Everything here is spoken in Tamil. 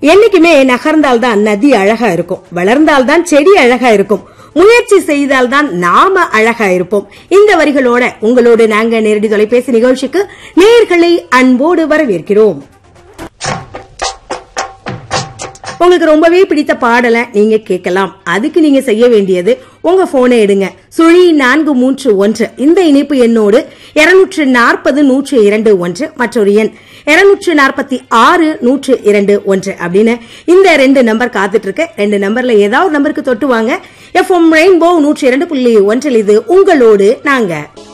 என்னைக்குமே நகர்ந்தால்தான் நதி அழகா இருக்கும் வளர்ந்தால்தான் செடி அழகா இருக்கும் முயற்சி செய்தால்தான் நாம அழகா இருப்போம் இந்த வரிகளோட உங்களோடு நாங்க நேரடி தொலைபேசி நிகழ்ச்சிக்கு நேர்களை அன்போடு வரவேற்கிறோம் உங்களுக்கு ரொம்பவே பிடித்த பாடலை நீங்க கேட்கலாம் அதுக்கு நீங்க செய்ய வேண்டியது உங்க போனை எடுங்க சுழி நான்கு மூன்று ஒன்று இந்த இணைப்பு எண்ணோடு இருநூற்று நாற்பது நூற்று இரண்டு ஒன்று மற்றொரு எண் இருநூற்று நாற்பத்தி ஆறு நூற்று இரண்டு ஒன்று அப்படின்னு இந்த ரெண்டு நம்பர் காத்துட்டு இருக்கு ரெண்டு நம்பர்ல ஏதாவது ஒரு நம்பருக்கு தொட்டு வாங்க எஃப்எம் ரெயின்போ நூற்றி இரண்டு புள்ளி ஒன்றில் இது உங்களோடு நாங்க